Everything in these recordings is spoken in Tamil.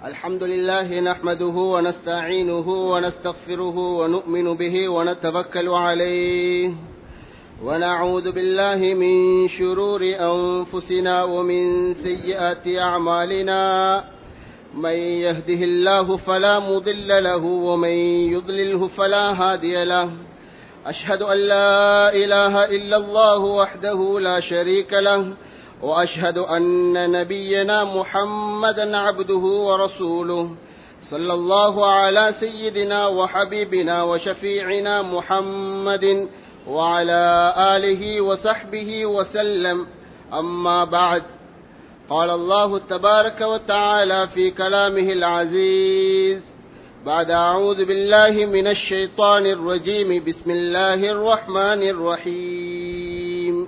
الحمد لله نحمده ونستعينه ونستغفره ونؤمن به ونتوكل عليه ونعوذ بالله من شرور أنفسنا ومن سيئات أعمالنا من يهده الله فلا مضل له ومن يضلله فلا هادي له أشهد أن لا إله إلا الله وحده لا شريك له وأشهد أن نبينا محمدا عبده ورسوله صلى الله على سيدنا وحبيبنا وشفيعنا محمد وعلى آله وصحبه وسلم أما بعد قال الله تبارك وتعالى في كلامه العزيز بعد أعوذ بالله من الشيطان الرجيم بسم الله الرحمن الرحيم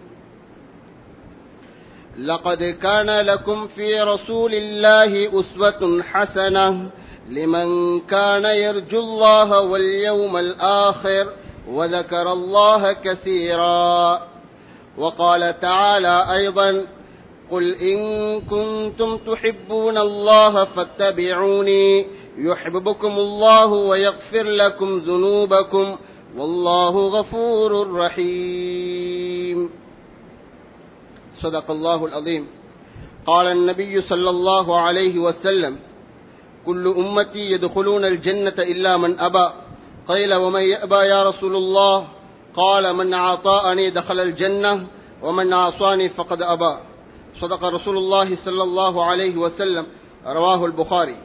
لقد كان لكم في رسول الله أسوة حسنة لمن كان يرجو الله واليوم الآخر وذكر الله كثيرا وقال تعالى أيضا قل إن كنتم تحبون الله فاتبعوني يحببكم الله ويغفر لكم ذنوبكم والله غفور رحيم صدق الله العظيم قال النبي صلى الله عليه وسلم كل أمتي يدخلون الجنة إلا من أبى قيل ومن يأبى يا رسول الله قال من عطاءني دخل الجنة ومن عصاني فقد أبى صدق رسول الله صلى الله عليه وسلم رواه البخاري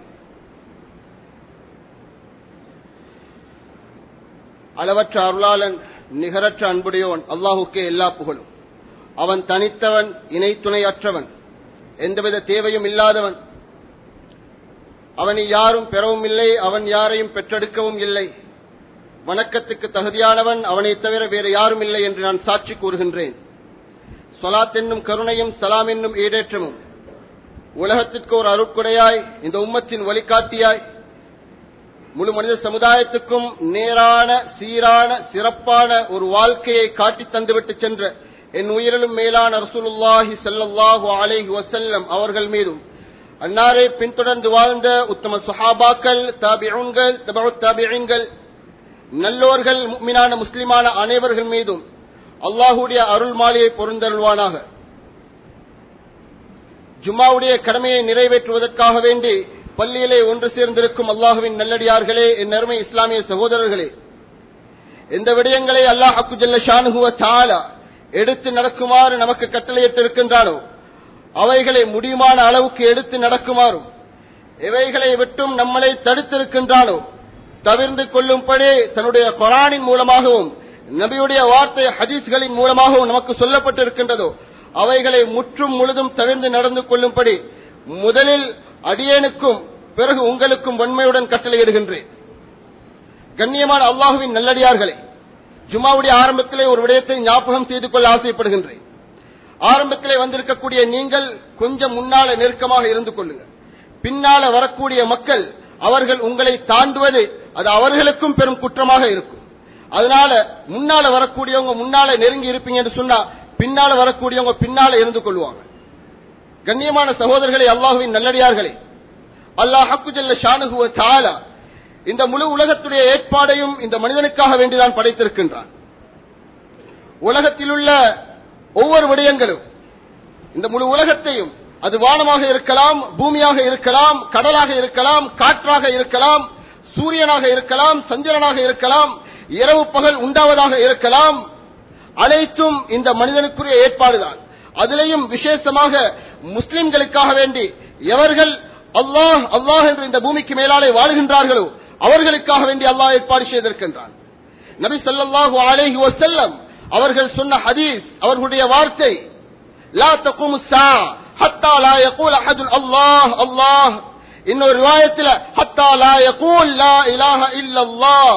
அளவற்ற அருளாளன் நிகரற்ற அன்புடையவன் அல்லாஹுக்கே எல்லா புகழும் அவன் தனித்தவன் இணை துணையற்றவன் எந்தவித தேவையும் இல்லாதவன் அவனை யாரும் பெறவும் இல்லை அவன் யாரையும் பெற்றெடுக்கவும் இல்லை வணக்கத்துக்கு தகுதியானவன் அவனை தவிர வேறு யாரும் இல்லை என்று நான் சாட்சி கூறுகின்றேன் சொலாத் என்னும் கருணையும் சலாம் என்னும் ஈடேற்றமும் உலகத்திற்கு ஒரு அருட்குடையாய் இந்த உம்மத்தின் வழிகாட்டியாய் முழு மனித சமுதாயத்துக்கும் நேரான சீரான சிறப்பான ஒரு வாழ்க்கையை காட்டி தந்துவிட்டு சென்ற என் உயிரிலும் மேலான ரசூலுல்லாஹி சல்லாஹு அலைஹி வசல்லம் அவர்கள் மீதும் அன்னாரை பின்தொடர்ந்து வாழ்ந்த உத்தம சுஹாபாக்கள் தாபியூன்கள் தபு தாபியன்கள் நல்லோர்கள் மீனான முஸ்லிமான அனைவர்கள் மீதும் அல்லாஹுடைய அருள் மாலையை பொருந்தருள்வானாக ஜும்மாவுடைய கடமையை நிறைவேற்றுவதற்காக வேண்டி பள்ளியிலே ஒன்று சேர்ந்திருக்கும் அல்லாஹுவின் நல்லடியார்களே என் அருமை இஸ்லாமிய சகோதரர்களே எந்த விடயங்களை அல்லாஹ் அக்குஜல்ல ஷானுகுவ தாலா எடுத்து நடக்குமாறு நமக்கு கட்டளையிட்டிருக்கின்றானோ அவைகளை முடியுமான அளவுக்கு எடுத்து நடக்குமாறும் இவைகளை விட்டும் நம்மளை தடுத்திருக்கின்றானோ தவிர்ந்து கொள்ளும்படி தன்னுடைய கொரானின் மூலமாகவும் நபியுடைய வார்த்தை ஹதீஸ்களின் மூலமாகவும் நமக்கு சொல்லப்பட்டிருக்கின்றதோ அவைகளை முற்றும் முழுதும் தவிர்ந்து நடந்து கொள்ளும்படி முதலில் அடியேனுக்கும் பிறகு உங்களுக்கும் வன்மையுடன் கட்டளையிடுகின்றேன் கண்ணியமான அல்லாஹுவின் நல்லடியார்களே ஜுமாவுடைய ஆரம்பத்திலே ஒரு விடயத்தை ஞாபகம் செய்து கொள்ள ஆசைப்படுகின்றேன் ஆரம்பத்திலே வந்திருக்கக்கூடிய நீங்கள் கொஞ்சம் முன்னால நெருக்கமாக இருந்து கொள்ளுங்கள் பின்னால வரக்கூடிய மக்கள் அவர்கள் உங்களை தாண்டுவது அது அவர்களுக்கும் பெரும் குற்றமாக இருக்கும் அதனால முன்னால வரக்கூடியவங்க முன்னால நெருங்கி இருப்பீங்க என்று சொன்னா பின்னால வரக்கூடியவங்க பின்னால இருந்து கொள்வாங்க கண்ணியமான சகோதரர்களே அல்லாஹுவின் நல்லடியார்களே அல்லாஹ் ஹக்குஜல்ல ஷானுகுவ தாலா இந்த முழு உலகத்துடைய ஏற்பாடையும் இந்த மனிதனுக்காக வேண்டிதான் படைத்திருக்கின்றான் உலகத்தில் உள்ள ஒவ்வொரு விடயங்களும் இந்த முழு உலகத்தையும் அது வானமாக இருக்கலாம் பூமியாக இருக்கலாம் கடலாக இருக்கலாம் காற்றாக இருக்கலாம் சூரியனாக இருக்கலாம் சந்திரனாக இருக்கலாம் இரவு பகல் உண்டாவதாக இருக்கலாம் அனைத்தும் இந்த மனிதனுக்குரிய ஏற்பாடுதான் அதிலேயும் விசேஷமாக முஸ்லிம்களுக்காக வேண்டி எவர்கள் அல்லாஹ் அல்லாஹ் என்று இந்த பூமிக்கு மேலாலே வாழுகின்றார்களோ அவர்களுக்காக வேண்டி அல்லாஹ் ஏற்பாடு செய்திருக்கின்றான் நபி ஸல்லல்லாஹு அலைஹி வஸல்லம் அவர்கள் சொன்ன ஹதீஸ் அவர்களுடைய வார்த்தை லா தகுமு ஸா ஹத்தா லா யகூல் அஹதுன் அல்லாஹ் அல்லாஹ் இன்னொரு ரிவாயத்தில் ஹத்தா லா யகூல் லா இலாஹ இல்லல்லாஹ்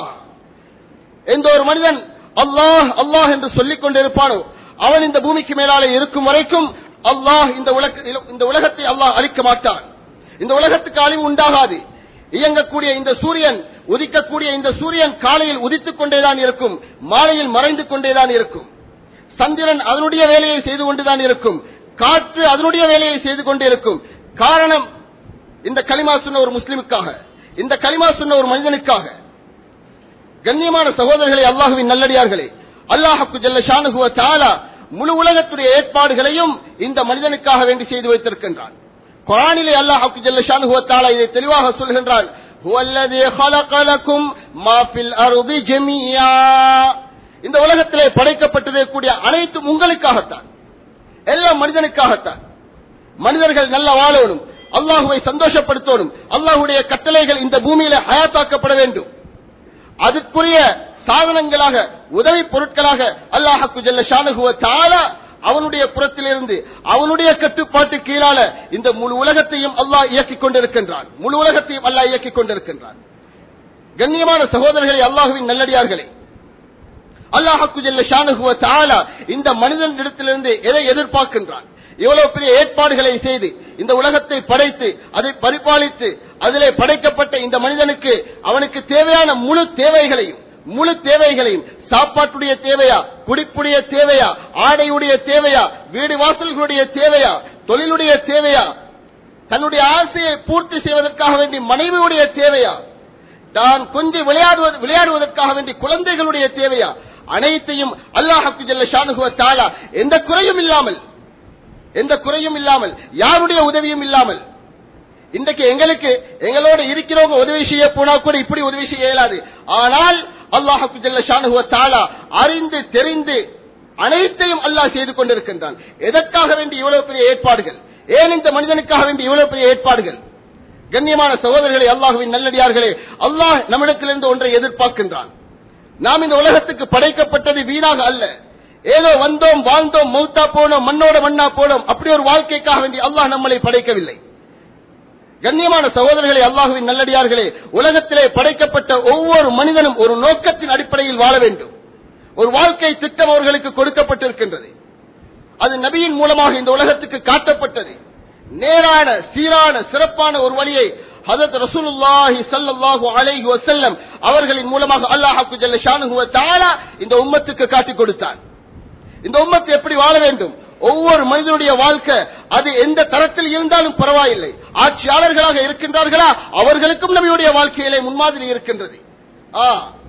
எந்த ஒரு மனிதன் அல்லாஹ் அல்லாஹ் என்று சொல்லிக் கொண்டிருப்பானோ அவன் இந்த பூமிக்கு மேலாலே இருக்கும் வரைக்கும் அல்லாஹ் இந்த உலக இந்த உலகத்தை அல்லாஹ் அழிக்க மாட்டான் இந்த உலகத்துக்கு அழிவு உண்டாகாது இயங்கக்கூடிய இந்த சூரியன் உதிக்கக்கூடிய இந்த சூரியன் காலையில் உதித்துக் கொண்டேதான் இருக்கும் மாலையில் மறைந்து கொண்டேதான் இருக்கும் சந்திரன் அதனுடைய வேலையை செய்து கொண்டுதான் இருக்கும் காற்று அதனுடைய வேலையை செய்து கொண்டிருக்கும் காரணம் இந்த களிமா சொன்ன ஒரு முஸ்லிமுக்காக இந்த களிமா சொன்ன ஒரு மனிதனுக்காக கண்ணியமான சகோதரர்களே அல்லாஹுவின் நல்லடியார்களே அல்லாஹுக்கு ஜல்ல ஷானுகுவ தாலா முழு உலகத்துடைய ஏற்பாடுகளையும் இந்த மனிதனுக்காக வேண்டி செய்து வைத்திருக்கின்றான் குரானிலே அல்லாஹுக்கு ஜல்ல ஷானுகுவ தாலா இதை தெளிவாக சொல்கின்றான் "ஹுவ அல்லதீ خَلَقَ لَكُم مَا فِي الْأَرْضِ جَمِيعًا." இந்த உலகத்திலே படைக்கப்பட்டிருக்கக்கூடிய அனைத்தும் உங்களுக்காகத்தான் எல்லாம் மனிதனுக்காகத்தான் மனிதர்கள் நல்ல வாழணும் அல்லாஹுவை சந்தோஷப்படுத்தணும் அல்லாஹுடைய கட்டளைகள் இந்த பூமியில ஹயாத்தாக்கப்பட வேண்டும் அதுக்குரிய சாதனங்களாக உதவி பொருட்களாக அல்லாஹக்கு ஜல்ல ஷானுகுவ தாலா அவனுடைய புறத்திலிருந்து அவனுடைய கட்டுப்பாட்டு கீழால இந்த முழு உலகத்தையும் அல்லாஹ் இயக்கிக் கொண்டிருக்கின்றான் முழு உலகத்தையும் அல்லாஹ் இயக்கிக் கொண்டிருக்கின்றான் கண்ணியமான சகோதரர்களே அல்லாஹுவின் நல்லடியார்களே அல்லாஹக்கு ஜல்ல ஷானுகுவ தாலா இந்த மனிதனிடத்திலிருந்து எதை எதிர்பார்க்கின்றான் இவ்வளவு பெரிய ஏற்பாடுகளை செய்து இந்த உலகத்தை படைத்து அதை பரிபாலித்து அதிலே படைக்கப்பட்ட இந்த மனிதனுக்கு அவனுக்கு தேவையான முழு தேவைகளையும் முழு தேவைகளையும் சாப்பாட்டுடைய தேவையா குடிப்புடைய தேவையா ஆடையுடைய தேவையா வீடு வாசல்களுடைய தேவையா தொழிலுடைய தேவையா தன்னுடைய ஆசையை பூர்த்தி செய்வதற்காக வேண்டி மனைவியுடைய தேவையா தான் கொஞ்சம் விளையாடுவது விளையாடுவதற்காக வேண்டி குழந்தைகளுடைய தேவையா அனைத்தையும் அல்லாஹக்கு ஜல்ல ஷானுகுவ தாலா எந்த குறையும் இல்லாமல் எந்த குறையும் இல்லாமல் யாருடைய உதவியும் இல்லாமல் இன்றைக்கு எங்களுக்கு எங்களோட இருக்கிறவங்க உதவி செய்ய போனா கூட இப்படி உதவி செய்ய இயலாது ஆனால் அல்லாஹு ஜல்ல ஷானுஹுவ தாலா அறிந்து தெரிந்து அனைத்தையும் அல்லாஹ் செய்து கொண்டிருக்கின்றான் எதற்காக வேண்டி இவ்வளவு பெரிய ஏற்பாடுகள் ஏன் இந்த மனிதனுக்காக வேண்டி இவ்வளவு பெரிய ஏற்பாடுகள் கண்ணியமான சகோதரர்களே அல்லாஹுவின் நல்லடியார்களே அல்லாஹ் நம்மிடத்திலிருந்து ஒன்றை எதிர்பார்க்கின்றான் நாம் இந்த உலகத்துக்கு படைக்கப்பட்டது வீணாக அல்ல ஏதோ வந்தோம் வாழ்ந்தோம் மௌத்தா போனோம் மண்ணோட மண்ணா போனோம் அப்படி ஒரு வாழ்க்கைக்காக வேண்டி அல்லாஹ் நம்மளை படைக்கவில்லை கண்ணியமான சகோதரர்களே அல்லாஹுவின் நல்லடியார்களே உலகத்திலே படைக்கப்பட்ட ஒவ்வொரு மனிதனும் ஒரு நோக்கத்தின் அடிப்படையில் வாழ வேண்டும் ஒரு வாழ்க்கை திட்டம் அவர்களுக்கு கொடுக்கப்பட்டிருக்கின்றது அது நபியின் மூலமாக இந்த உலகத்துக்கு காட்டப்பட்டது நேரான சீரான சிறப்பான ஒரு வழியை ஹதரத் ரசூலுல்லாஹி ஸல்லல்லாஹு அலைஹி வஸல்லம் அவர்களின் மூலமாக அல்லாஹ்வுக்கு ஜல்ல ஷானுஹு வ தஆலா இந்த உம்மத்துக்கு காட்டிக் கொடுத்தான் இந்த உம்மத்து எப்படி வாழ வேண்டும் ஒவ்வொரு மனிதனுடைய வாழ்க்கை அது எந்த தரத்தில் இருந்தாலும் பரவாயில்லை ஆட்சியாளர்களாக இருக்கின்றார்களா அவர்களுக்கும் நபியுடைய வாழ்க்கையிலே முன்மாதிரி இருக்கின்றது ஆ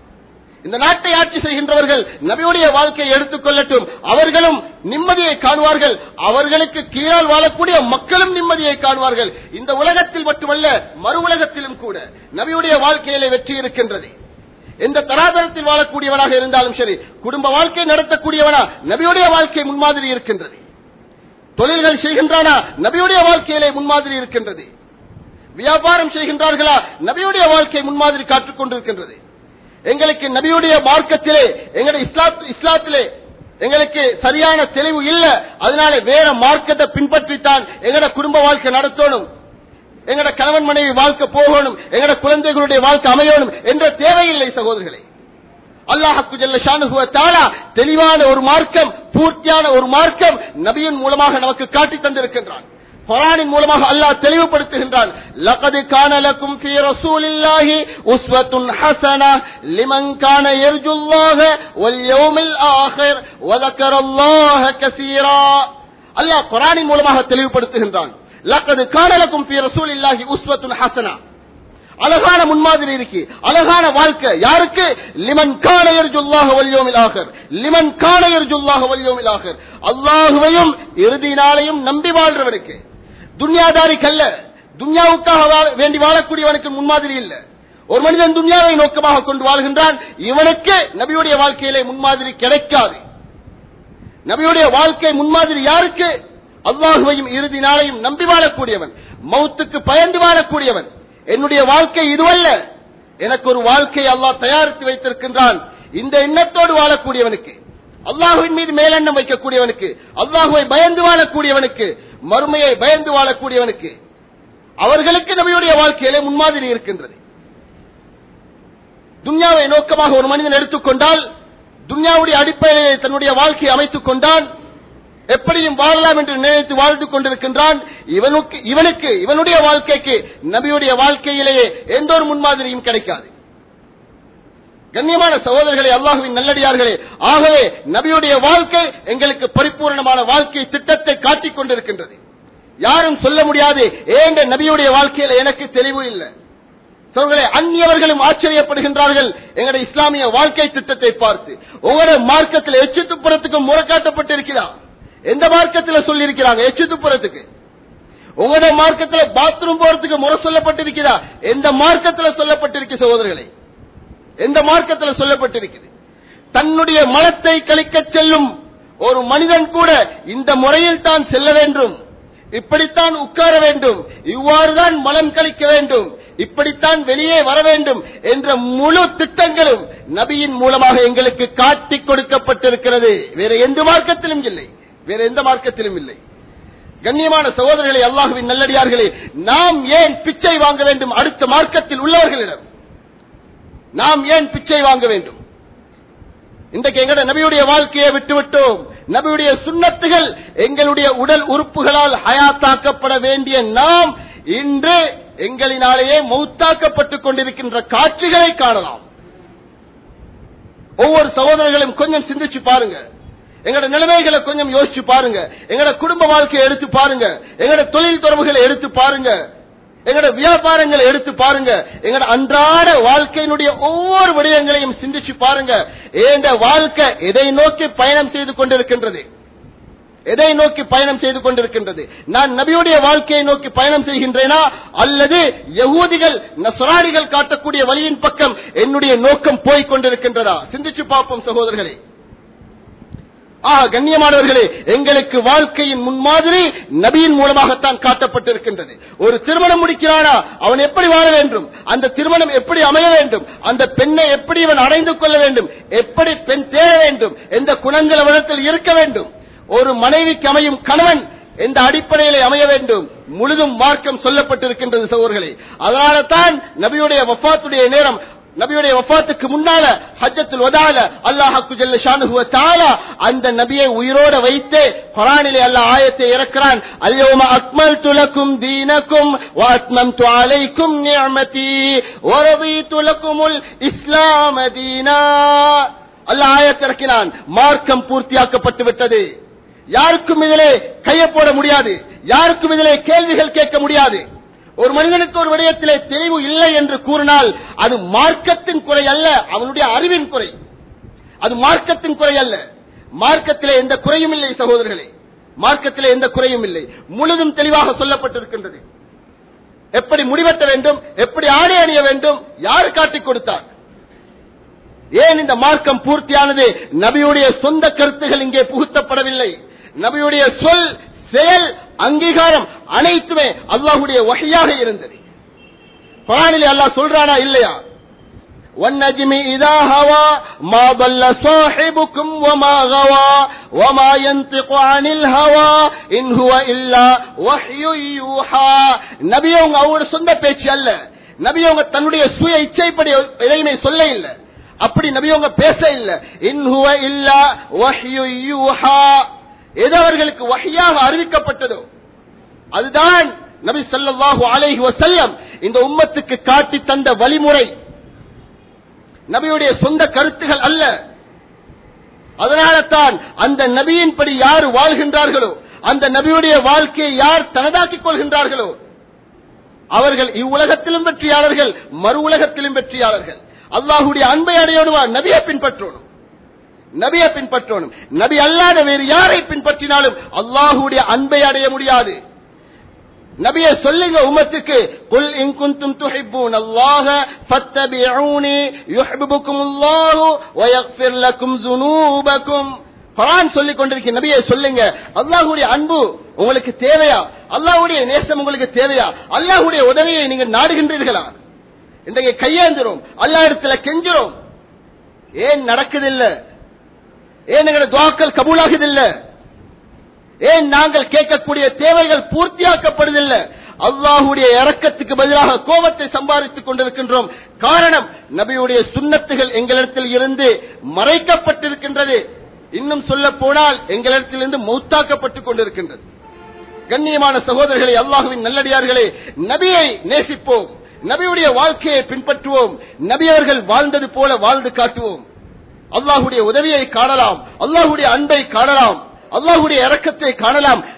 இந்த நாட்டை ஆட்சி செய்கின்றவர்கள் நபியுடைய வாழ்க்கையை எடுத்துக்கொள்ளட்டும் அவர்களும் நிம்மதியை காணுவார்கள் அவர்களுக்கு கீழால் வாழக்கூடிய மக்களும் நிம்மதியை காணுவார்கள் இந்த உலகத்தில் மட்டுமல்ல மறு உலகத்திலும் கூட நபியுடைய வாழ்க்கையிலே வெற்றி இருக்கின்றது எந்த தராதரத்தில் வாழக்கூடியவனாக இருந்தாலும் சரி குடும்ப வாழ்க்கை நடத்தக்கூடியவனா நபியுடைய வாழ்க்கை முன்மாதிரி இருக்கின்றது தொழில்கள் செய்கின்றானா நபியுடைய வாழ்க்கையிலே முன்மாதிரி இருக்கின்றது வியாபாரம் செய்கின்றார்களா நபியுடைய வாழ்க்கை முன்மாதிரி காட்டுக் கொண்டிருக்கின்றது எங்களுக்கு நபியுடைய மார்க்கத்திலே எங்களுடைய இஸ்லாத் இஸ்லாத்திலே எங்களுக்கு சரியான தெளிவு இல்ல அதனால வேற மார்க்கத்தை பின்பற்றித்தான் எங்கட குடும்ப வாழ்க்கை நடத்தணும் எங்கட கணவன் மனைவி வாழ்க்கை போகணும் எங்கட குழந்தைகளுடைய வாழ்க்கை அமையணும் என்ற தேவையில்லை சகோதரர்களே அல்லாஹக்கு ஜல்ல ஷானுஹுவ தாலா தெளிவான ஒரு மார்க்கம் பூர்த்தியான ஒரு மார்க்கம் நபியின் மூலமாக நமக்கு காட்டி தந்திருக்கின்றான் குரானின் மூலமாக அல்லாஹ் தெளிவுபடுத்துகின்றான் லகது கான லக்கும் ஃபீ ரசூலில்லாஹி உஸ்வத்துன் ஹஸனா லிமன் கான யர்ஜுல்லாஹ வல் யௌமில் ஆகிர் வ ذكرல்லாஹ கஸீரா அல்லாஹ் குரானின் மூலமாக தெளிவுபடுத்துகின்றான் லகது கான லக்கும் ஃபீ ரசூலில்லாஹி உஸ்வத்துன் ஹஸனா அழகான முன்மாதிரி இருக்கு அழகான வாழ்க்கை யாருக்கு லிமன் கான யர்ஜுல்லாஹ வல் யௌமில் ஆகிர் லிமன் கான யர்ஜுல்லாஹ வல் யௌமில் ஆகிர் அல்லாஹ்வையும் இறுதி நாளையும் நம்பி வாழ்றவனுக்கு துன்யாதாரிக்கு அல்ல துன்யாவுக்காக வாழ- வேண்டி வாழக்கூடியவனுக்கு முன்மாதிரி இல்ல ஒரு மனிதன் துன்யாவை நோக்கமாக கொண்டு வாழ்கின்றான் இவனுக்கு நபியுடைய வாழ்க்கையிலே முன்மாதிரி கிடைக்காது நபியுடைய வாழ்க்கை முன்மாதிரி யாருக்கு அல்லாஹுவையும் இறுதி நாளையும் நம்பி வாழக்கூடியவன் மௌத்துக்கு பயந்து வாழக்கூடியவன் என்னுடைய வாழ்க்கை இதுவல்ல எனக்கு ஒரு வாழ்க்கை அல்லாஹ் தயாரித்து வைத்திருக்கின்றான் இந்த எண்ணத்தோடு வாழக்கூடியவனுக்கு அல்லாஹுவின் மீது மேலெண்ணம் வைக்கக்கூடியவனுக்கு அல்லாஹுவை பயந்து வாழக்கூடியவனுக்கு மறுமையை பயந்து வாழக்கூடியவனுக்கு அவர்களுக்கு நபியுடைய வாழ்க்கையிலே முன்மாதிரி இருக்கின்றது துன்யாவை நோக்கமாக ஒரு மனிதன் எடுத்துக்கொண்டால் துன்யாவுடைய அடிப்படையில் தன்னுடைய வாழ்க்கையை அமைத்துக் கொண்டான் எப்படியும் வாழலாம் என்று நினைத்து வாழ்ந்து கொண்டிருக்கின்றான் இவனுக்கு இவனுக்கு இவனுடைய வாழ்க்கைக்கு நபியுடைய வாழ்க்கையிலேயே எந்த ஒரு முன்மாதிரியும் கிடைக்காது கண்ணியமான சகோதரர்களே அல்லாஹுவின் நல்லடியார்களே ஆகவே நபியுடைய வாழ்க்கை எங்களுக்கு பரிபூர்ணமான வாழ்க்கை திட்டத்தை காட்டிக் கொண்டிருக்கின்றது யாரும் சொல்ல முடியாது ஏண்ட நபியுடைய வாழ்க்கையில எனக்கு தெளிவு இல்லை சோழர்களே அந்நியவர்களும் ஆச்சரியப்படுகின்றார்கள் எங்களுடைய இஸ்லாமிய வாழ்க்கை திட்டத்தை பார்த்து ஒவ்வொரு மார்க்கத்தில் எச்சு துப்புறத்துக்கும் முறக்காட்டப்பட்டிருக்கிறார் எந்த மார்க்கத்தில் சொல்லி இருக்கிறாங்க எச்சு துப்புறத்துக்கு உங்களுடைய மார்க்கத்தில் பாத்ரூம் போறதுக்கு முறை சொல்லப்பட்டிருக்கிறா எந்த மார்க்கத்தில் சொல்லப்பட்டிருக்கு சகோதரர்களே எந்த மார்க்கத்தில் சொல்லப்பட்டிருக்குது தன்னுடைய மலத்தை கழிக்க செல்லும் ஒரு மனிதன் கூட இந்த முறையில் தான் செல்ல வேண்டும் இப்படித்தான் உட்கார வேண்டும் இவ்வாறுதான் மலம் கழிக்க வேண்டும் இப்படித்தான் வெளியே வர வேண்டும் என்ற முழு திட்டங்களும் நபியின் மூலமாக எங்களுக்கு காட்டிக் கொடுக்கப்பட்டிருக்கிறது வேற எந்த மார்க்கத்திலும் இல்லை வேற எந்த மார்க்கத்திலும் இல்லை கண்ணியமான சகோதரர்களை அல்லாஹுவின் நல்லடியார்களே நாம் ஏன் பிச்சை வாங்க வேண்டும் அடுத்த மார்க்கத்தில் உள்ளவர்களிடம் நாம் ஏன் பிச்சை வாங்க வேண்டும் இன்றைக்கு எங்கட நபியுடைய வாழ்க்கையை விட்டுவிட்டோம் நபியுடைய சுண்ணத்துகள் எங்களுடைய உடல் உறுப்புகளால் ஹயாத்தாக்கப்பட வேண்டிய நாம் இன்று எங்களினாலேயே மௌத்தாக்கப்பட்டுக் கொண்டிருக்கின்ற காட்சிகளை காணலாம் ஒவ்வொரு சகோதரர்களும் கொஞ்சம் சிந்திச்சு பாருங்க எங்களோட நிலைமைகளை கொஞ்சம் யோசிச்சு பாருங்க எங்களோட குடும்ப வாழ்க்கையை எடுத்து பாருங்க எங்களோட தொழில் தொடர்புகளை எடுத்து பாருங்க எங்களோட வியாபாரங்களை எடுத்து பாருங்க எங்களோட அன்றாட வாழ்க்கையினுடைய ஒவ்வொரு விடயங்களையும் சிந்திச்சு பாருங்க ஏண்ட வாழ்க்கை எதை நோக்கி பயணம் செய்து கொண்டிருக்கின்றது எதை நோக்கி பயணம் செய்து கொண்டிருக்கின்றது நான் நபியுடைய வாழ்க்கையை நோக்கி பயணம் செய்கின்றேனா அல்லது யகூதிகள் நசராடிகள் காட்டக்கூடிய வழியின் பக்கம் என்னுடைய நோக்கம் போய் கொண்டிருக்கின்றதா சிந்திச்சு பார்ப்போம் சகோதரர்களே ஆக கண்ணியமானவர்களே எங்களுக்கு வாழ்க்கையின் முன்மாதிரி நபியின் மூலமாகத்தான் காட்டப்பட்டிருக்கின்றது ஒரு திருமணம் முடிக்கிறானா அவன் எப்படி வாழ வேண்டும் அந்த திருமணம் எப்படி அமைய வேண்டும் அந்த பெண்ணை எப்படி இவன் அடைந்து கொள்ள வேண்டும் எப்படி பெண் தேட வேண்டும் எந்த குணங்கள் அவனத்தில் இருக்க வேண்டும் ஒரு மனைவிக்கு அமையும் கணவன் எந்த அடிப்படையிலே அமைய வேண்டும் முழுதும் மார்க்கம் சொல்லப்பட்டிருக்கின்றது சகோதரர்களே அதனால தான் நபியுடைய வஃபாத்துடைய நேரம் நபியுடைய வஃபாத்துக்கு முன்னால ஹஜ்ஜத்துல் வதால அல்லாஹ் ஜல்ல ஷானுஹு தஆலா அந்த நபியை உயிரோட வைத்து குர்ஆனிலே அல்லாஹ் ஆயத்தை இறக்குறான் அல்யௌம அக்மல்து லக்கும் தீனக்கும் வ அத்மம்து அலைக்கும் நிஅமதி வ ரதீது லக்குமுல் இஸ்லாம தீனா அல்லாஹ் ஆயத்தை இறக்கினான் மார்க்கம் பூர்த்தியாக்கப்பட்டு விட்டது யாருக்கும் இதிலே கையை போட முடியாது யாருக்கும் இதிலே கேள்விகள் கேட்க முடியாது ஒரு மனிதனுக்கு ஒரு விடயத்திலே தெளிவு இல்லை என்று கூறினால் அது மார்க்கத்தின் குறை அல்ல அவனுடைய அறிவின் குறை அது மார்க்கத்தின் குறை அல்ல மார்க்கத்திலே எந்த குறையும் இல்லை சகோதரர்களே மார்க்கத்திலே எந்த குறையும் இல்லை முழுதும் தெளிவாக சொல்லப்பட்டிருக்கின்றது எப்படி முடிவெட்ட வேண்டும் எப்படி ஆடை அணிய வேண்டும் யார் காட்டிக் கொடுத்தார் ஏன் இந்த மார்க்கம் பூர்த்தியானது நபியுடைய சொந்த கருத்துகள் இங்கே புகுத்தப்படவில்லை நபியுடைய சொல் செயல் அங்கீகாரம் அனைத்துமே அல்லாஹுடைய வகையாக இருந்தது குரானிலே அல்லாஹ் சொல்றானா இல்லையா والنجم إذا هوى ما ضل صاحبكم وما غوى وما ينطق عن الهوى إن هو إلا وحي يوحى நபி அவங்க அவரோட சொந்த பேச்சு அல்ல நபி அவங்க தன்னுடைய சுய இச்சைப்படி எதையுமே சொல்ல இல்லை அப்படி நபி அவங்க பேச இல்லை இன் ஹுவ இல்லா வஹ்யு யூஹா எது அவர்களுக்கு வகையாக அறிவிக்கப்பட்டதோ அதுதான் நபி ஸல்லல்லாஹு அலைஹி வஸல்லம் இந்த உம்மத்துக்கு காட்டி தந்த வழிமுறை நபியுடைய சொந்த கருத்துகள் அல்ல அதனால தான் அந்த நபியின்படி யார் வாழ்கின்றார்களோ அந்த நபியுடைய வாழ்க்கையை யார் தனதாக்கிக் கொள்கின்றார்களோ அவர்கள் இவ்வுலகத்திலும் வெற்றியாளர்கள் மறு உலகத்திலும் வெற்றியாளர்கள் அல்லாஹுடைய அன்பை அடையணுமா நபியை பின்பற்றணும் நபியை பின்பற்றணும் நபி அல்லாத வேறு யாரை பின்பற்றினாலும் அல்லாஹுடைய அன்பை அடைய முடியாது நபியை சொல்லுங்க உம்மத்துக்கு குல் இன் குன்தும் துஹிப்பூன் அல்லாஹ ஃபத்தபிஊனி யுஹிப்புக்கும் அல்லாஹு வ யக்ஃபிர் லக்கும் ذுனூபக்கும் குர்ஆன் சொல்லிக் கொண்டிருக்கிற நபியை சொல்லுங்க அல்லாஹ்வுடைய அன்பு உங்களுக்கு தேவையா அல்லாஹ்வுடைய நேசம் உங்களுக்கு தேவையா அல்லாஹ்வுடைய உதவியை நீங்க நாடுகின்றீர்களா இன்றைக்கு கையேந்துறோம் அல்லாஹ் இடத்துல கெஞ்சுறோம் ஏன் நடக்குதில்லை ஏன் எங்களுடைய துவாக்கள் கபூலாகுதில்லை ஏன் நாங்கள் கேட்கக்கூடிய தேவைகள் பூர்த்தியாக்கப்படுவதில்லை அல்லாஹுடைய இறக்கத்துக்கு பதிலாக கோபத்தை சம்பாதித்துக் கொண்டிருக்கின்றோம் காரணம் நபியுடைய சுண்ணத்துகள் எங்களிடத்தில் இருந்து மறைக்கப்பட்டிருக்கின்றது இன்னும் சொல்ல போனால் எங்களிடத்திலிருந்து மௌத்தாக்கப்பட்டுக் கொண்டிருக்கின்றது கண்ணியமான சகோதரர்களே அல்லாஹுவின் நல்லடியார்களே நபியை நேசிப்போம் நபியுடைய வாழ்க்கையை பின்பற்றுவோம் நபி அவர்கள் வாழ்ந்தது போல வாழ்ந்து காட்டுவோம் அல்லாஹுடைய உதவியை காணலாம் அல்லாஹுடைய அன்பை காணலாம் அல்லாஹுடைய இறக்கத்தை காணலாம்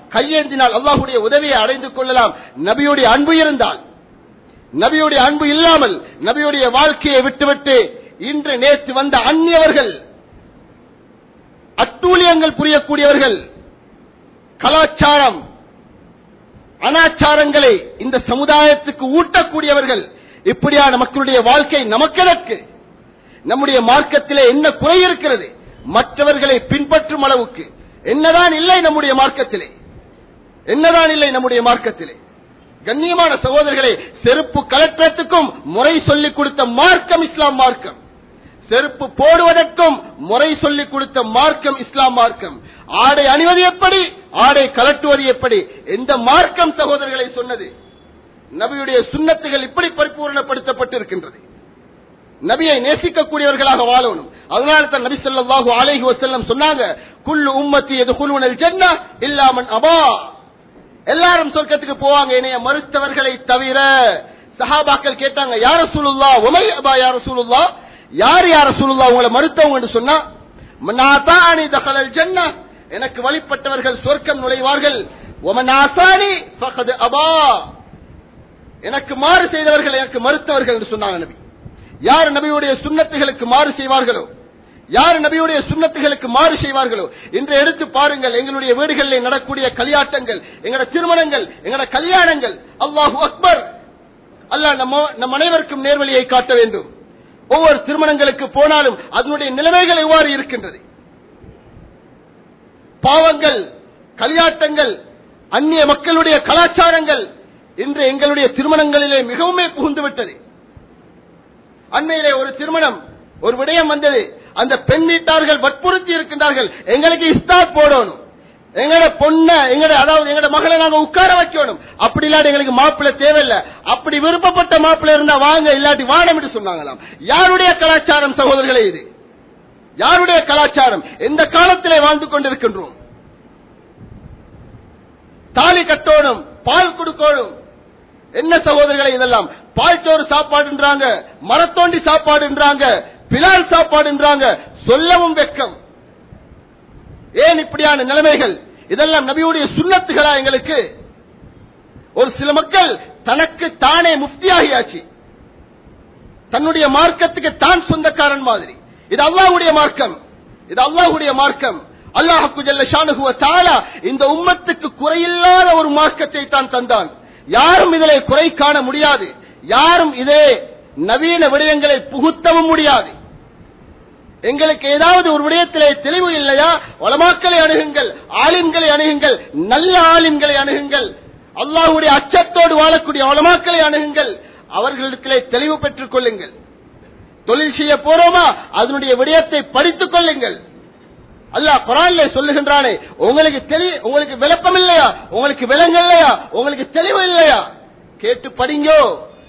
கையேந்தினால் அல்லாஹுடைய உதவியை அடைந்து கொள்ளலாம் நபியுடைய அன்பு இருந்தால் நபியுடைய அன்பு இல்லாமல் நபியுடைய வாழ்க்கையை விட்டுவிட்டு இன்று நேற்று வந்த அந்நியவர்கள் அட்டூழியங்கள் புரியக்கூடியவர்கள் கலாச்சாரம் அனாச்சாரங்களை இந்த சமுதாயத்துக்கு ஊட்டக்கூடியவர்கள் இப்படியான மக்களுடைய வாழ்க்கை நமக்கெதற்கு நம்முடைய மார்க்கத்திலே என்ன குறை இருக்கிறது மற்றவர்களை பின்பற்றும் அளவுக்கு என்னதான் இல்லை நம்முடைய மார்க்கத்திலே என்னதான் இல்லை நம்முடைய மார்க்கத்திலே கண்ணியமான சகோதரர்களே செருப்பு கலெக்டரத்துக்கும் முறை சொல்லிக் கொடுத்த மார்க்கம் இஸ்லாம் மார்க்கம் செருப்பு போடுவதற்கும் முறை சொல்லிக் கொடுத்த மார்க்கம் இஸ்லாம் மார்க்கம் ஆடை அணிவது எப்படி ஆடை கலட்டுவது எப்படி எந்த மார்க்கம் சகோதரர்களை சொன்னது நபியுடைய சுண்ணத்துகள் இப்படி பரிபூர்ணப்படுத்தப்பட்டிருக்கின்றது நபியை நேசிக்கக்கூடியவர்களாக வாழணும் அதனால தான் நபி ஸல்லல்லாஹு அலைஹி வஸல்லம் சொன்னாங்க குல்லு உம்மத்தி யதுகுலுனல் ஜன்னah இல்லா மன் அபா எல்லாரும் சொர்க்கத்துக்கு போவாங்க என்னைய மறுத்தவர்களை தவிர சஹாபாக்கள் கேட்டாங்க யார் ரசூலுல்லாஹ் உமை அபா யார் ரசூலுல்லாஹ் யார் யார் ரசூலுல்லாஹ் உங்களை மறுத்தவங்க சொன்னா மனாதானி தகலல் ஜன்னah எனக்கு வழிபட்டவர்கள் சொர்க்கம் நுழைவார்கள் ஒமன் ஆசானி ஃபகத் அபா எனக்கு மாறு செய்தவர்கள் எனக்கு மறுத்தவர்கள் என்று சொன்னாங்க நபி யார் நபியுடைய சுண்ணத்துகளுக்கு மாறு செய்வார்களோ யார் நபியுடைய சுண்ணத்துகளுக்கு மாறு செய்வார்களோ இன்று எடுத்து பாருங்கள் எங்களுடைய வீடுகளில் நடக்கூடிய கல்யாட்டங்கள் எங்கட திருமணங்கள் எங்கட கல்யாணங்கள் அல்லாஹு அக்பர் அல்லாஹ் நம்ம நம் அனைவருக்கும் நேர்வழியை காட்ட வேண்டும் ஒவ்வொரு திருமணங்களுக்கு போனாலும் அதனுடைய நிலைமைகள் எவ்வாறு இருக்கின்றது பாவங்கள் கல்யாட்டங்கள் அந்நிய மக்களுடைய கலாச்சாரங்கள் இன்று எங்களுடைய திருமணங்களிலே மிகவுமே புகுந்து விட்டது அண்மையிலே ஒரு திருமணம் ஒரு விடயம் வந்தது அந்த பெண் வீட்டார்கள் வற்புறுத்தி இருக்கின்றார்கள் எங்களுக்கு இஸ்தாத் போடணும் எங்கட பொண்ண எங்கட அதாவது எங்கட மகளை நாங்க உட்கார வைக்கணும் அப்படி இல்லாட்டி எங்களுக்கு மாப்பிள்ளை தேவையில்லை அப்படி விருப்பப்பட்ட மாப்பிள்ளை இருந்தா வாங்க இல்லாட்டி வாடம் என்று சொன்னாங்களாம் யாருடைய கலாச்சாரம் சகோதரர்களே இது யாருடைய கலாச்சாரம் எந்த காலத்திலே வாழ்ந்து கொண்டிருக்கின்றோம் தாலி கட்டோணும் பால் கொடுக்கணும் என்ன சகோதரர்களை இதெல்லாம் பால் சோறு சாப்பாடுன்றாங்க மரத்தோண்டி சாப்பாடுன்றாங்க பிலால் சாப்பாடுன்றாங்க சொல்லவும் வெக்கம் ஏன் இப்படியான நிலைமைகள் இதெல்லாம் நபியுடைய சுண்ணத்துகளா எங்களுக்கு ஒரு சில மக்கள் தனக்கு தானே முஃப்தியாகியாச்சு தன்னுடைய மார்க்கத்துக்கு தான் சொந்தக்காரன் மாதிரி இது அல்லாஹ்வுடைய மார்க்கம் இது அல்லாஹ்வுடைய மார்க்கம் அல்லாஹு ஜல்ல ஷானுகுவ தாலா இந்த உம்மத்துக்கு குறையில்லாத ஒரு மார்க்கத்தை தான் தந்தான் யாரும் இதிலே குறை காண முடியாது யாரும் இதே நவீன விடயங்களை புகுத்தவும் முடியாது எங்களுக்கு ஏதாவது ஒரு விடயத்திலே தெளிவு இல்லையா வளமாக்களை அணுகுங்கள் ஆலிம்களை அணுகுங்கள் நல்ல ஆலிம்களை அணுகுங்கள் அல்லாஹ்வுடைய அச்சத்தோடு வாழக்கூடிய வளமாக்களை அணுகுங்கள் அவர்களிடத்திலே தெளிவு பெற்றுக் கொள்ளுங்கள் தொழில் செய்ய போறோமா அதனுடைய விடயத்தை படித்துக் கொள்ளுங்கள் அல்லாஹ் குரான்ல சொல்லுகின்றானே உங்களுக்கு தெளி உங்களுக்கு விளப்பம் இல்லையா உங்களுக்கு விலங்கு இல்லையா உங்களுக்கு தெளிவு இல்லையா கேட்டு படிங்கோ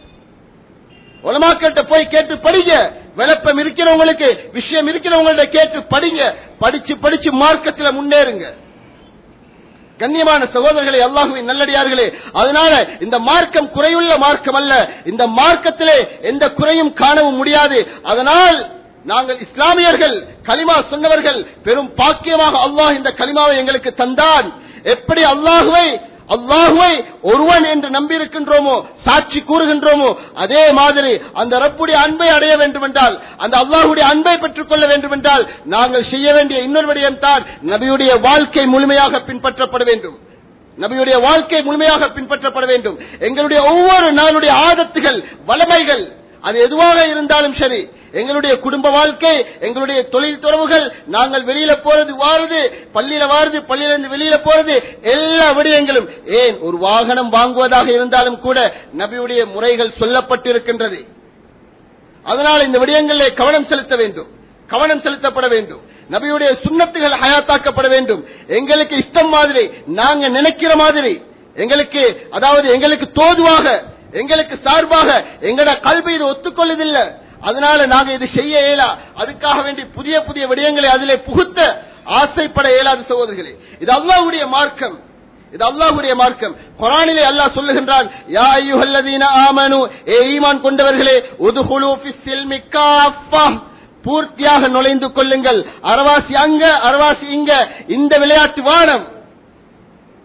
உலமாக்கிட்ட போய் கேட்டு படிங்க விளப்பம் இருக்கிறவங்களுக்கு விஷயம் இருக்கிறவங்கள்ட்ட கேட்டு படிங்க படிச்சு படிச்சு மார்க்கத்தில் முன்னேறுங்க கண்ணியமான சகோதரர்களே அல்லாஹுவின் நல்லடியார்களே அதனால இந்த மார்க்கம் குறையுள்ள மார்க்கம் அல்ல இந்த மார்க்கத்திலே எந்த குறையும் காணவும் முடியாது அதனால் நாங்கள் இஸ்லாமியர்கள் கலிமா சொன்னவர்கள் பெரும் பாக்கியமாக அல்லாஹ் இந்த கலிமாவை எங்களுக்கு தந்தான் எப்படி அல்லாஹுவை அல்லாஹுவை ஒருவன் என்று நம்பியிருக்கின்றோமோ சாட்சி கூறுகின்றோமோ அதே மாதிரி அந்த ரப்புடைய அன்பை அடைய வேண்டும் என்றால் அந்த அல்லாஹுடைய அன்பை பெற்றுக் கொள்ள வேண்டும் என்றால் நாங்கள் செய்ய வேண்டிய இன்னொரு விடயம் தான் நபியுடைய வாழ்க்கை முழுமையாக பின்பற்றப்பட வேண்டும் நபியுடைய வாழ்க்கை முழுமையாக பின்பற்றப்பட வேண்டும் எங்களுடைய ஒவ்வொரு நாளுடைய ஆதத்துகள் வளமைகள் அது எதுவாக இருந்தாலும் சரி எங்களுடைய குடும்ப வாழ்க்கை எங்களுடைய தொழில் துறவுகள் நாங்கள் வெளியில போறது வாருது பள்ளியில வாருது பள்ளியில இருந்து வெளியில போறது எல்லா விடயங்களும் ஏன் ஒரு வாகனம் வாங்குவதாக இருந்தாலும் கூட நபியுடைய முறைகள் சொல்லப்பட்டிருக்கின்றது அதனால் இந்த விடயங்களிலே கவனம் செலுத்த வேண்டும் கவனம் செலுத்தப்பட வேண்டும் நபியுடைய சுண்ணத்துகள் ஹயாத்தாக்கப்பட வேண்டும் எங்களுக்கு இஷ்டம் மாதிரி நாங்க நினைக்கிற மாதிரி எங்களுக்கு அதாவது எங்களுக்கு தோதுவாக எங்களுக்கு சார்பாக எங்கட கல்வி இது ஒத்துக்கொள்ளுதில்லை அதனால நாங்க இது செய்ய இயலா அதுக்காக வேண்டி புதிய புதிய விடயங்களை அதிலே புகுத்த ஆசைப்பட இயலாத சகோதரர்களே இது அல்லாஹ்வுடைய மார்க்கம் இது அல்லாஹ்வுடைய மார்க்கம் குர்ஆனிலே அல்லாஹ் சொல்லுகின்றான் யா அய்யுஹல்லதீன ஆமனு ஏ ஈமான் கொண்டவர்களே உதுஹுலு ஃபிஸ் சில்மி காஃபா பூர்த்தியாக நுழைந்து கொள்ளுங்கள் அரவாசி அங்க அரவாசி இங்க இந்த விளையாட்டு வானம்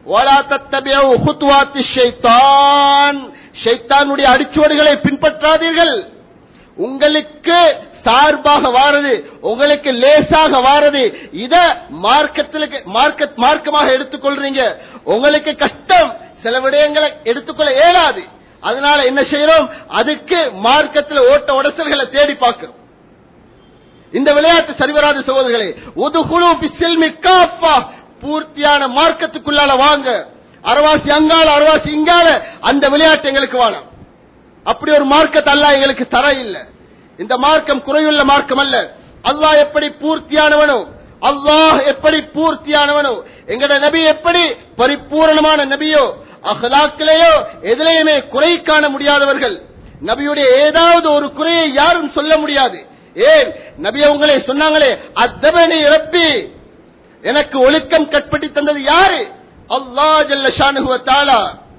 ولا تتبعوا خطوات الشيطان ஷைத்தானுடைய அடிச்சுவடுகளை பின்பற்றாதீர்கள் உங்களுக்கு சார்பாக வாரது உங்களுக்கு லேசாக வாரது இத மார்க்கத்தில் மார்க்க மார்க்கமாக எடுத்துக்கொள்றீங்க உங்களுக்கு கஷ்டம் சில விடயங்களை எடுத்துக்கொள்ள இயலாது அதனால என்ன செய்யறோம் அதுக்கு மார்க்கத்தில் ஓட்ட உடசல்களை தேடி பார்க்கிறோம் இந்த விளையாட்டு சரிவராத சகோதரர்களே உதுகுழு பிசில்மி காஃபா பூர்த்தியான மார்க்கத்துக்குள்ளால வாங்க அரவாசி அங்கால அரவாசி இங்கால அந்த விளையாட்டு எங்களுக்கு வேணாம் அப்படி ஒரு மார்க்கத்தை அல்லாஹ் எங்களுக்கு தர இல்ல இந்த மார்க்கம் குறையுள்ள மார்க்கம் அல்ல அல்லாஹ் எப்படி பூர்த்தியானவனோ அல்லாஹ் எப்படி பூர்த்தியானவனோ எங்கட நபி எப்படி பரிபூரணமான நபியோ அகலாக்கிலேயோ எதிலையுமே குறை காண முடியாதவர்கள் நபியுடைய ஏதாவது ஒரு குறையை யாரும் சொல்ல முடியாது ஏன் நபி அவங்களே சொன்னாங்களே அத்தபனி ரப்பி எனக்கு ஒழுக்கம் கட்பட்டி தந்தது யாரு அல்லாஹ் ஜல்ல ஷானுஹு தாலா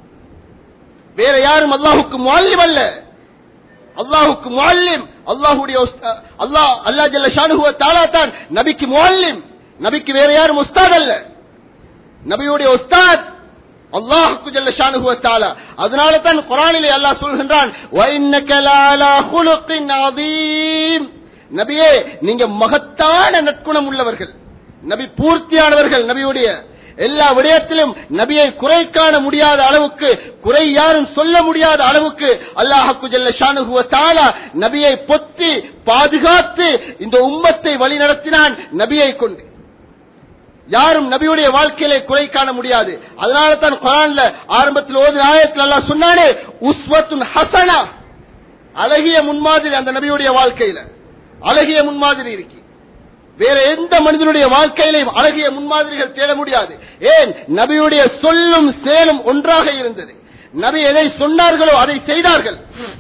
வேற யாரும் அல்லாஹுக்கு முஅல்லிம் அல்ல அல்லாஹுக்கு முஅல்லிம் அல்லாஹ்வுடைய உஸ்தா- அல்லாஹ் அல்லாஹ் ஜல்ல ஷானுஹு தாலா தான் நபிக்கு முஅல்லிம் நபிக்கு வேற யாரும் உஸ்தாத் அல்ல நபியுடைய உஸ்தாத் அல்லாஹுக்கு ஜல்ல ஷானுஹு தாலா அதனால தான் குர்ஆனிலே அல்லாஹ் சொல்கின்றான் வ இன்னக லஅலா குலுகின் அதீம் நபியே நீங்க மகத்தான நற்குணம் உள்ளவர்கள் நபி பூர்த்தியானவர்கள் நபியுடைய எல்லா விடயத்திலும் நபியை குறை காண முடியாத அளவுக்கு குறை யாரும் சொல்ல முடியாத அளவுக்கு அல்லாஹுக்கு ஜல்ல ஷானுஹு தாலா நபியை பொத்தி பாதுகாத்து இந்த உம்மத்தை வழிநடத்தினான் நபியை கொண்டு யாரும் நபியுடைய வாழ்க்கையிலே குறை காண முடியாது அதனால தான் குரான்ல ஆரம்பத்தில் ஓது ஆயத்தில் அல்லாஹ் சொன்னானே உஸ்வத்துன் ஹசனா அழகிய முன்மாதிரி அந்த நபியுடைய வாழ்க்கையில அழகிய முன்மாதிரி இருக்கு வேற எந்த மனிதனுடைய வாழ்க்கையிலையும் அழகிய முன்மாதிரிகள் தேட முடியாது ஏன் நபியுடைய சொல்லும் செயலும் ஒன்றாக இருந்தது நபி எதை சொன்னார்களோ அதை செய்தார்கள்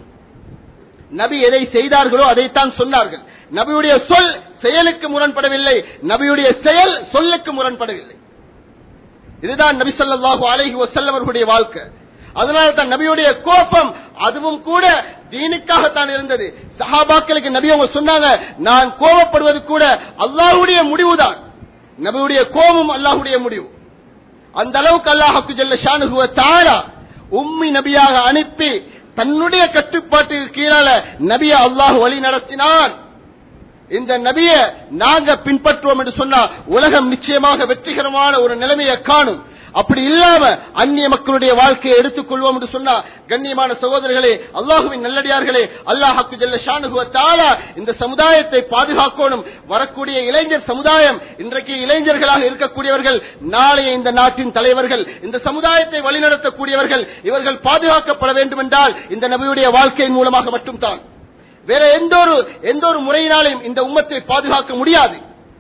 நபி எதை செய்தார்களோ அதைத்தான் சொன்னார்கள் நபியுடைய சொல் செயலுக்கு முரண்படவில்லை நபியுடைய செயல் சொல்லுக்கு முரண்படவில்லை இதுதான் நபி ஸல்லல்லாஹு அலைஹி வஸல்லம் அவர்களுடைய வாழ்க்கை அதனால தான் நபியுடைய கோபம் அதுவும் கூட தீனுக்காகத்தான் இருந்தது சஹாபாக்களுக்கு நபி அவங்க சொன்னாங்க நான் கோபப்படுவது கூட அல்லாஹ்வுடைய முடிவுதான் நபியுடைய கோபம் அல்லாஹ்வுடைய முடிவு அந்த அளவுக்கு அல்லாஹுக்கு ஜல்ல ஷானுகுவ தாரா உம்மி நபியாக அனுப்பி தன்னுடைய கட்டுப்பாட்டுக்கு கீழால நபியை அல்லாஹ் வழி நடத்தினான் இந்த நபிய நாங்க பின்பற்றுவோம் என்று சொன்னா உலகம் நிச்சயமாக வெற்றிகரமான ஒரு நிலைமையை காணும் அப்படி இல்லாம அந்நிய மக்களுடைய வாழ்க்கையை எடுத்துக்கொள்வோம் என்று சொன்னா கண்ணியமான சகோதரர்களே அல்லாஹுவின் நல்லடியார்களே அல்லாஹாக்கு ஜல்ல ஷானுகுவ தாலா இந்த சமுதாயத்தை பாதுகாக்கணும் வரக்கூடிய இளைஞர் சமுதாயம் இன்றைக்கு இளைஞர்களாக இருக்கக்கூடியவர்கள் நாளைய இந்த நாட்டின் தலைவர்கள் இந்த சமுதாயத்தை வழிநடத்தக்கூடியவர்கள் இவர்கள் பாதுகாக்கப்பட வேண்டும் என்றால் இந்த நபியுடைய வாழ்க்கையின் மூலமாக மட்டும்தான் வேற எந்த ஒரு எந்த ஒரு முறையினாலையும் இந்த உம்மத்தை பாதுகாக்க முடியாது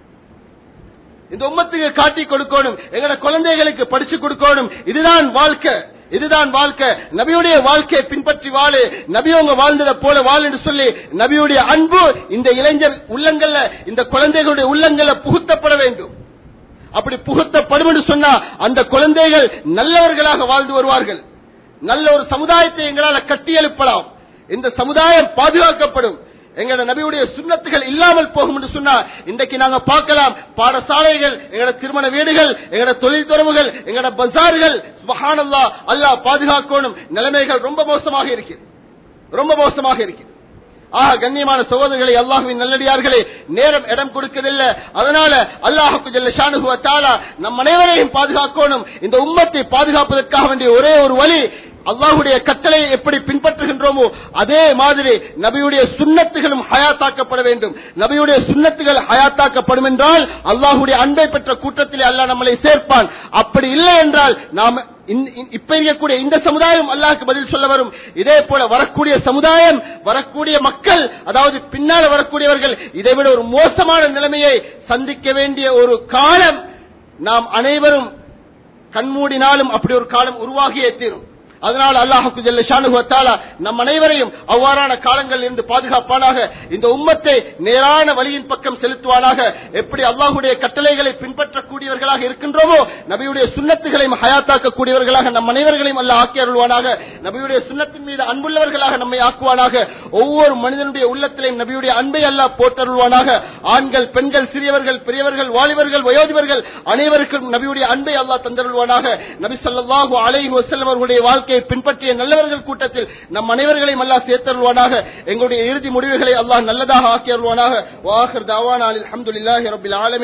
இந்த உம்மத்துக்கு காட்டி கொடுக்கணும் எங்கட குழந்தைகளுக்கு படிச்சு கொடுக்கணும் இதுதான் வாழ்க்கை இதுதான் வாழ்க்கை நபியுடைய வாழ்க்கையை பின்பற்றி வாழு நபி அவங்க வாழ்ந்ததை போல வாழ் என்று சொல்லி நபியுடைய அன்பு இந்த இளைஞர் உள்ளங்கள்ல இந்த குழந்தைகளுடைய உள்ளங்கள்ல புகுத்தப்பட வேண்டும் அப்படி புகுத்தப்படும் என்று சொன்னா அந்த குழந்தைகள் நல்லவர்களாக வாழ்ந்து வருவார்கள் நல்ல ஒரு சமுதாயத்தை எங்களால் கட்டியெழுப்பலாம் இந்த சமுதாயம் பாதுகாக்கப்படும் எங்களோட நபியுடைய சுண்ணத்துகள் இல்லாமல் போகும் என்று சொன்னா இன்றைக்கு நாங்க பார்க்கலாம் பாடசாலைகள் எங்களோட திருமண வீடுகள் எங்களோட தொழில் துறவுகள் எங்களோட பஜார்கள் சுபஹானல்லா அல்லாஹ் பாதுகாக்கணும் நிலைமைகள் ரொம்ப மோசமாக இருக்குது ரொம்ப மோசமாக இருக்குது ஆக கண்ணியமான சகோதரர்களை அல்லாஹுவின் நல்லடியார்களே நேரம் இடம் கொடுக்கவில்லை அதனால அல்லாஹுக்கு ஜல்ல ஷானுகுவ தாலா நம் அனைவரையும் பாதுகாக்கணும் இந்த உம்மத்தை பாதுகாப்பதற்காக வேண்டிய ஒரே ஒரு வழி அல்லாஹுடைய கட்டளையை எப்படி பின்பற்றுகின்றோமோ அதே மாதிரி நபியுடைய சுண்ணத்துகளும் ஹயாத்தாக்கப்பட வேண்டும் நபியுடைய சுண்ணத்துகள் ஹயாத்தாக்கப்படும் என்றால் அல்லாஹுடைய அன்பை பெற்ற கூட்டத்திலே அல்லாஹ் நம்மளை சேர்ப்பான் அப்படி இல்லை என்றால் நாம் இந்த- இந்த- இப்ப இருக்கக்கூடிய இந்த சமுதாயம் அல்லாஹ்க்கு பதில் சொல்ல வரும் இதே போல வரக்கூடிய சமுதாயம் வரக்கூடிய மக்கள் அதாவது பின்னால வரக்கூடியவர்கள் இதைவிட ஒரு மோசமான நிலைமையை சந்திக்க வேண்டிய ஒரு காலம் நாம் அனைவரும் கண்மூடினாலும் அப்படி ஒரு காலம் உருவாகியே தீரும் அதனால் அல்லாஹுக்கு ஜல்ல ஷானுஹு வத்தாலா நம் அனைவரையும் அவ்வாறான காலங்களில் இருந்து பாதுகாப்பானாக இந்த உம்மத்தை நேரான வழியின் பக்கம் செலுத்துவானாக எப்படி அல்லாஹுடைய கட்டளைகளை பின்பற்றக்கூடியவர்களாக இருக்கின்றோமோ நபியுடைய சுண்ணத்துகளையும் ஹயாத்தாக்கக்கூடியவர்களாக நம் அனைவர்களையும் அல்லாஹ் ஆக்கி அருள்வானாக நபியுடைய சுண்ணத்தின் மீது அன்புள்ளவர்களாக நம்மை ஆக்குவானாக ஒவ்வொரு மனிதனுடைய உள்ளத்திலையும் நபியுடைய அன்பை அல்லாஹ் போட்டருள்வானாக ஆண்கள் பெண்கள் சிறியவர்கள் பெரியவர்கள் வாலிபர்கள் வயோதிபர்கள் அனைவருக்கும் நபியுடைய அன்பை அல்லாஹ் தந்தருள்வானாக நபி ஸல்லல்லாஹு அலைஹி வஸல்லம் அவர்களுடைய வாழ்க்கையை பின்பற்றிய நல்லவர்கள் கூட்டத்தில் நம் அனைவர்களையும் அல்லாஹ் சேர்த்தருள்வானாக எங்களுடைய இறுதி முடிவுகளை அல்லாஹ் நல்லதாக ஆக்கி அருள்வானாக வாஹிர் தாவானா அல்ஹம்துலில்லாஹி ரப்பில் ஆலமீன்